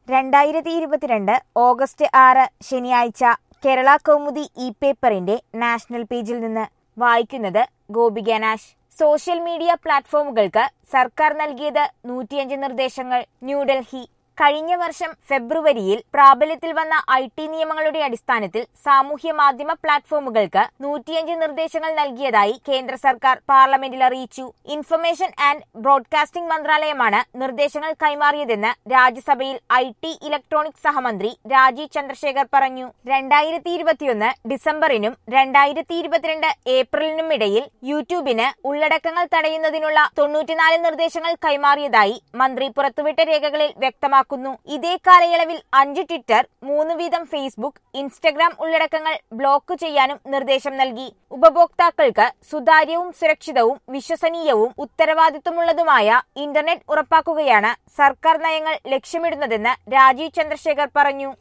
രണ്ടായിരത്തി ഇരുപത്തിരണ്ട് ഓഗസ്റ്റ് ആറ് ശനിയാഴ്ച കേരള കൗമുദി ഇ പേപ്പറിന്റെ നാഷണൽ പേജിൽ നിന്ന് വായിക്കുന്നത് ഗോപിക നാഷ് സോഷ്യൽ മീഡിയ പ്ലാറ്റ്ഫോമുകൾക്ക് സർക്കാർ നൽകിയത് നൂറ്റിയഞ്ച് നിർദ്ദേശങ്ങൾ ന്യൂഡൽഹി കഴിഞ്ഞ വർഷം ഫെബ്രുവരിയിൽ പ്രാബല്യത്തിൽ വന്ന ഐ ടി നിയമങ്ങളുടെ അടിസ്ഥാനത്തിൽ സാമൂഹ്യ മാധ്യമ പ്ലാറ്റ്ഫോമുകൾക്ക് നൂറ്റിയഞ്ച് നിർദ്ദേശങ്ങൾ നൽകിയതായി കേന്ദ്ര സർക്കാർ പാർലമെന്റിൽ അറിയിച്ചു ഇൻഫർമേഷൻ ആൻഡ് ബ്രോഡ്കാസ്റ്റിംഗ് മന്ത്രാലയമാണ് നിർദ്ദേശങ്ങൾ കൈമാറിയതെന്ന് രാജ്യസഭയിൽ ഐ ടി ഇലക്ട്രോണിക് സഹമന്ത്രി രാജീവ് ചന്ദ്രശേഖർ പറഞ്ഞു രണ്ടായിരത്തി ഇരുപത്തിയൊന്ന് ഡിസംബറിനും രണ്ടായിരത്തി ഇരുപത്തിരണ്ട് ഏപ്രിലിനും ഇടയിൽ യൂട്യൂബിന് ഉള്ളടക്കങ്ങൾ തടയുന്നതിനുള്ള തൊണ്ണൂറ്റിനാല് നിർദ്ദേശങ്ങൾ കൈമാറിയതായി മന്ത്രി പുറത്തുവിട്ട രേഖകളിൽ വ്യക്തമാക്കുന്നു ഇതേ കാലയളവിൽ അഞ്ച് ട്വിറ്റർ മൂന്ന് വീതം ഫേസ്ബുക്ക് ഇൻസ്റ്റഗ്രാം ഉള്ളടക്കങ്ങൾ ബ്ലോക്ക് ചെയ്യാനും നിർദ്ദേശം നൽകി ഉപഭോക്താക്കൾക്ക് സുതാര്യവും സുരക്ഷിതവും വിശ്വസനീയവും ഉത്തരവാദിത്വമുള്ളതുമായ ഇന്റർനെറ്റ് ഉറപ്പാക്കുകയാണ് സർക്കാർ നയങ്ങൾ ലക്ഷ്യമിടുന്നതെന്ന് രാജീവ് ചന്ദ്രശേഖർ പറഞ്ഞു